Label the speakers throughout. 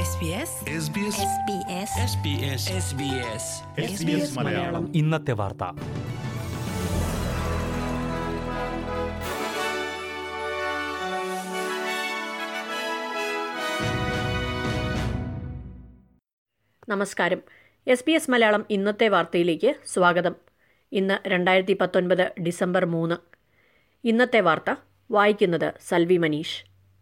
Speaker 1: SBS
Speaker 2: Malayalam
Speaker 3: ഇന്നത്തെ വാർത്ത
Speaker 4: നമസ്കാരം എസ് ബി എസ് മലയാളം ഇന്നത്തെ വാർത്തയിലേക്ക് സ്വാഗതം ഇന്ന് രണ്ടായിരത്തി പത്തൊൻപത് ഡിസംബർ മൂന്ന് ഇന്നത്തെ വാർത്ത വായിക്കുന്നത് സൽവി മനീഷ്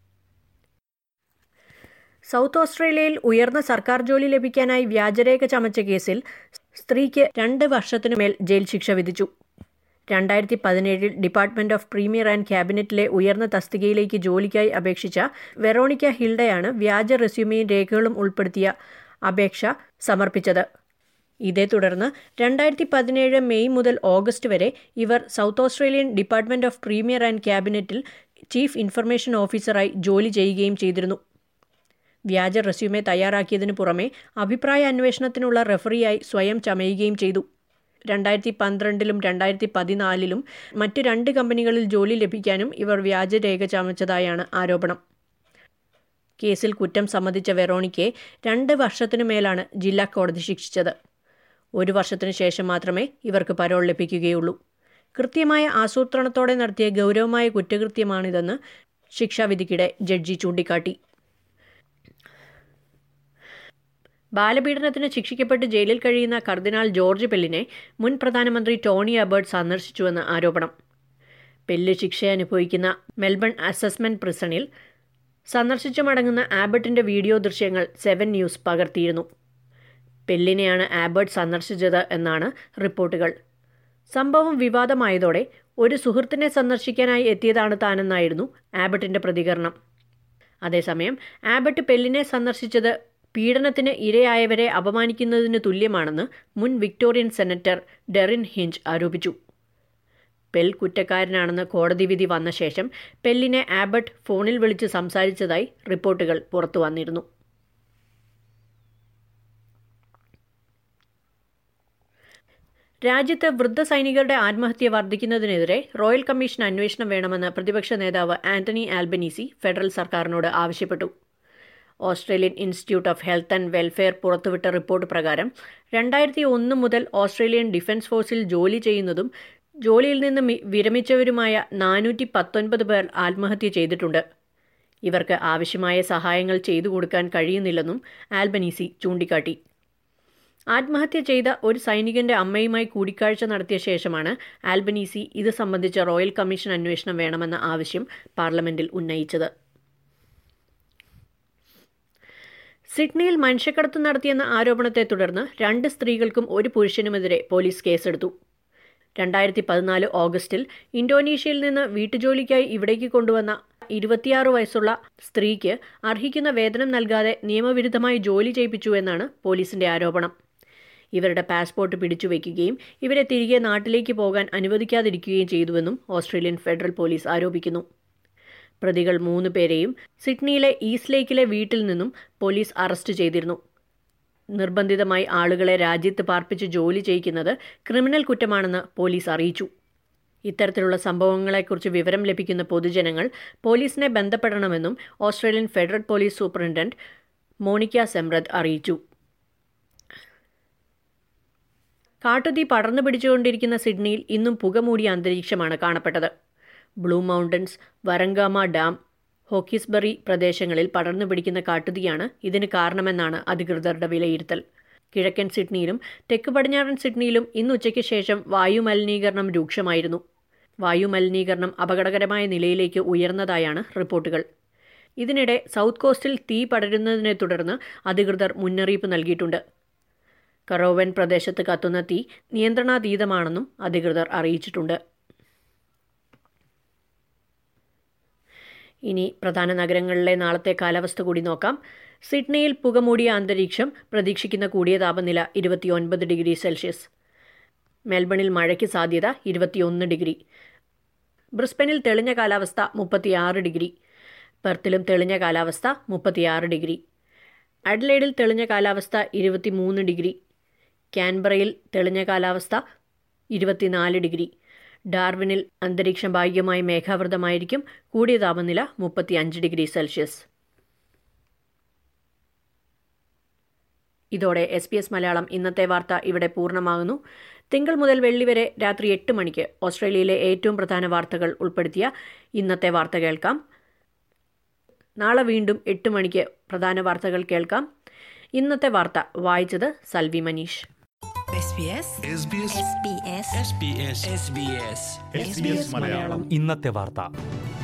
Speaker 4: സൗത്ത് ഓസ്ട്രേലിയയിൽ ഉയർന്ന സർക്കാർ ജോലി ലഭിക്കാനായി വ്യാജരേഖ ചമച്ച കേസിൽ സ്ത്രീക്ക് രണ്ട് വർഷത്തിനുമേൽ ജയിൽ ശിക്ഷ വിധിച്ചു രണ്ടായിരത്തി പതിനേഴിൽ ഡിപ്പാർട്ട്മെന്റ് ഓഫ് പ്രീമിയർ ആൻഡ് ക്യാബിനറ്റിലെ ഉയർന്ന തസ്തികയിലേക്ക് ജോലിക്കായി അപേക്ഷിച്ച വെറോണിക്ക ഹിൽഡയാണ് വ്യാജ റെസ്യൂമെയും രേഖകളും ഉൾപ്പെടുത്തിയ അപേക്ഷ സമർപ്പിച്ചത് ഇതേ തുടർന്ന് രണ്ടായിരത്തി പതിനേഴ് മെയ് മുതൽ ഓഗസ്റ്റ് വരെ ഇവർ South Australian department of premier and ക്യാബിനറ്റിൽ ചീഫ് ഇൻഫർമേഷൻ ഓഫീസറായി ജോലി ചെയ്യുകയും ചെയ്തിരുന്നു വ്യാജ റെസ്യൂമെ തയ്യാറാക്കിയതിനു പുറമെ അഭിപ്രായ അന്വേഷണത്തിനുള്ള റെഫറിയായി സ്വയം ചമയുകയും ചെയ്തു രണ്ടായിരത്തി പന്ത്രണ്ടിലും രണ്ടായിരത്തി പതിനാലിലും മറ്റ് രണ്ട് കമ്പനികളിൽ ജോലി ലഭിക്കാനും ഇവർ വ്യാജരേഖ ചമച്ചതായാണ് ആരോപണം കേസിൽ കുറ്റം സമ്മതിച്ച വെറോണിക്കയെ രണ്ട് വർഷത്തിനു മേലാണ് ജില്ലാ കോടതി ശിക്ഷിച്ചത് ഒരു വർഷത്തിനു ശേഷം മാത്രമേ ഇവർക്ക് പരോൾ ലഭിക്കുകയുള്ളൂ കൃത്യമായ ആസൂത്രണത്തോടെ നടത്തിയ ഗൗരവമായ കുറ്റകൃത്യമാണിതെന്ന് ശിക്ഷാവിധിക്കിടെ ജഡ്ജി ചൂണ്ടിക്കാട്ടി ബാലപീഡനത്തിന് ശിക്ഷിക്കപ്പെട്ട് ജയിലിൽ കഴിയുന്ന കർദിനാൾ ജോർജ് പെല്ലിനെ മുൻ പ്രധാനമന്ത്രി ടോണി അബേർട്ട് സന്ദർശിച്ചുവെന്ന് ആരോപണം പെല്ല് ശിക്ഷ അനുഭവിക്കുന്ന മെൽബൺ അസസ്മെന്റ് പ്രിസണിൽ സന്ദർശിച്ചു മടങ്ങുന്ന ആബർട്ടിന്റെ വീഡിയോ ദൃശ്യങ്ങൾ സെവൻ ന്യൂസ് പകർത്തിയിരുന്നു പെല്ലിനെയാണ് ആബർട്ട് സന്ദർശിച്ചത് എന്നാണ് റിപ്പോർട്ടുകൾ സംഭവം വിവാദമായതോടെ ഒരു സുഹൃത്തിനെ സന്ദർശിക്കാനായി എത്തിയതാണ് താനെന്നായിരുന്നു ആബർട്ടിന്റെ പ്രതികരണം അതേസമയം ആബർട്ട് പെല്ലിനെ സന്ദർശിച്ചത് പീഡനത്തിന് ഇരയായവരെ അപമാനിക്കുന്നതിന് തുല്യമാണെന്ന് മുൻ വിക്ടോറിയൻ സെനറ്റർ ഡെറിൻ ഹിഞ്ച് ആരോപിച്ചു പെൽ കുറ്റക്കാരനാണെന്ന് കോടതി വിധി വന്ന ശേഷം പെല്ലിനെ ആബർട്ട് ഫോണിൽ വിളിച്ച് സംസാരിച്ചതായി റിപ്പോർട്ടുകൾ പുറത്തു വന്നിരുന്നു രാജ്യത്ത് വൃദ്ധ സൈനികരുടെ ആത്മഹത്യ വർദ്ധിക്കുന്നതിനെതിരെ റോയൽ കമ്മീഷൻ അന്വേഷണം വേണമെന്ന് പ്രതിപക്ഷ നേതാവ് ആന്റണി ആൽബനീസി ഫെഡറൽ സർക്കാരിനോട് ആവശ്യപ്പെട്ടു Australian Institute of Health and Welfare പുറത്തുവിട്ട റിപ്പോർട്ട് പ്രകാരം രണ്ടായിരത്തി ഒന്ന് മുതൽ ഓസ്ട്രേലിയൻ ഡിഫൻസ് ഫോഴ്സിൽ ജോലി ചെയ്യുന്നതും ജോലിയിൽ നിന്ന് വിരമിച്ചവരുമായ നാനൂറ്റി പത്തൊൻപത് പേർ ആത്മഹത്യ ചെയ്തിട്ടുണ്ട് ഇവർക്ക് ആവശ്യമായ സഹായങ്ങൾ ചെയ്തു കൊടുക്കാൻ കഴിയുന്നില്ലെന്നും ആൽബനീസി ചൂണ്ടിക്കാട്ടി ആത്മഹത്യ ചെയ്ത ഒരു സൈനികന്റെ അമ്മയുമായി കൂടിക്കാഴ്ച നടത്തിയ ശേഷമാണ് ആൽബനീസി ഇത് സംബന്ധിച്ച റോയൽ കമ്മീഷൻ അന്വേഷണം വേണമെന്ന ആവശ്യം പാർലമെന്റിൽ ഉന്നയിച്ചത് സിഡ്നിയിൽ മനുഷ്യക്കടത്ത് നടത്തിയെന്ന ആരോപണത്തെ തുടർന്ന് രണ്ട് സ്ത്രീകൾക്കും ഒരു പുരുഷനുമെതിരെ പോലീസ് കേസെടുത്തു രണ്ടായിരത്തി പതിനാല് ഓഗസ്റ്റിൽ ഇന്തോനേഷ്യയിൽ നിന്ന് വീട്ടുജോലിക്കായി ഇവിടേക്ക് കൊണ്ടുവന്ന ഇരുപത്തിയാറ് വയസ്സുള്ള സ്ത്രീക്ക് അർഹിക്കുന്ന വേതനം നൽകാതെ നിയമവിരുദ്ധമായി ജോലി ചെയ്യിപ്പിച്ചു എന്നാണ് പോലീസിന്റെ ആരോപണം ഇവരുടെ പാസ്പോർട്ട് പിടിച്ചുവെക്കുകയും ഇവരെ തിരികെ നാട്ടിലേക്ക് പോകാൻ അനുവദിക്കാതിരിക്കുകയും ചെയ്തുവെന്നും ഓസ്ട്രേലിയൻ ഫെഡറൽ പോലീസ് ആരോപിക്കുന്നു പ്രതികൾ മൂന്ന് പേരെയും സിഡ്നിയിലെ ഈസ്റ്റ് ലേക്കിലെ വീട്ടിൽ നിന്നും പോലീസ് അറസ്റ്റ് ചെയ്തിരുന്നു നിർബന്ധിതമായി ആളുകളെ രാജ്യത്ത് പാർപ്പിച്ച് ജോലി ചെയ്യിക്കുന്നത് ക്രിമിനൽ കുറ്റമാണെന്ന് പോലീസ് അറിയിച്ചു ഇത്തരത്തിലുള്ള സംഭവങ്ങളെക്കുറിച്ച് വിവരം ലഭിക്കുന്ന പൊതുജനങ്ങൾ പോലീസിനെ ബന്ധപ്പെടണമെന്നും Australian Federal Police superintendent Monica Semrad അറിയിച്ചു കാട്ടുതീ പടർന്നു പിടിച്ചുകൊണ്ടിരിക്കുന്ന സിഡ്നിയിൽ ഇന്നും പുകമൂടിയ അന്തരീക്ഷമാണ് കാണപ്പെട്ടത് Blue Mountains Warragamba Dam Hawkesbury പ്രദേശങ്ങളിൽ പടർന്നു പിടിക്കുന്ന കാട്ടുതീയാണ് ഇതിന് കാരണമെന്നാണ് അധികൃതരുടെ വിലയിരുത്തൽ കിഴക്കൻ സിഡ്നിയിലും തെക്ക് പടിഞ്ഞാറൻ സിഡ്നിയിലും ഇന്ന് ഉച്ചയ്ക്ക് ശേഷം വായു മലിനീകരണം രൂക്ഷമായിരുന്നു വായു മലിനീകരണം അപകടകരമായ നിലയിലേക്ക് ഉയർന്നതായാണ് റിപ്പോർട്ടുകൾ ഇതിനിടെ സൗത്ത് കോസ്റ്റിൽ തീ പടരുന്നതിനെ തുടർന്ന് അധികൃതർ മുന്നറിയിപ്പ് നൽകിയിട്ടുണ്ട് കറോവൻ പ്രദേശത്ത് കത്തുന്ന തീ നിയന്ത്രണാതീതമാണെന്നും അധികൃതർ അറിയിച്ചിട്ടുണ്ട് ഇനി പ്രധാന നഗരങ്ങളിലെ നാളത്തെ കാലാവസ്ഥ കൂടി നോക്കാം സിഡ്നിയിൽ പുകമൂടിയ അന്തരീക്ഷം പ്രതീക്ഷിക്കുന്ന കൂടിയ താപനില ഇരുപത്തിയൊൻപത് ഡിഗ്രി സെൽഷ്യസ് മെൽബണിൽ മഴയ്ക്ക് സാധ്യത ഇരുപത്തിയൊന്ന് ഡിഗ്രി ബ്രിസ്ബനിൽ തെളിഞ്ഞ കാലാവസ്ഥ മുപ്പത്തിയാറ് ഡിഗ്രി പെർത്തിലും തെളിഞ്ഞ കാലാവസ്ഥ മുപ്പത്തിയാറ് ഡിഗ്രി അഡ്ലൈഡിൽ തെളിഞ്ഞ കാലാവസ്ഥ ഇരുപത്തിമൂന്ന് ഡിഗ്രി ക്യാൻബറയിൽ തെളിഞ്ഞ കാലാവസ്ഥ ഇരുപത്തിനാല് ഡിഗ്രി ഡാർവിനിൽ അന്തരീക്ഷം ഭാഗികമായി മേഘാവൃതമായിരിക്കും കൂടിയ താപനില മുപ്പത്തി അഞ്ച് ഡിഗ്രി സെൽഷ്യസ് ഇതോടെ എസ് ബി എസ് മലയാളം ഇന്നത്തെ വാർത്ത ഇവിടെ പൂർണ്ണമാകുന്നു തിങ്കൾ മുതൽ വെള്ളി വരെ രാത്രി എട്ട് മണിക്ക് ഓസ്ട്രേലിയയിലെ ഏറ്റവും പ്രധാന വാർത്തകൾ ഉൾപ്പെടുത്തിയ ഇന്നത്തെ വാർത്ത കേൾക്കാം നാളെ വീണ്ടും എട്ട് മണിക്ക് പ്രധാന വാർത്തകൾ കേൾക്കാം ഇന്നത്തെ വാർത്ത വായിച്ചത് Salvi Manish
Speaker 1: SBS
Speaker 2: SBS
Speaker 1: SBS
Speaker 2: SBS
Speaker 3: SBS SBS Malayalam
Speaker 5: ഇന്നത്തെ വാർത്ത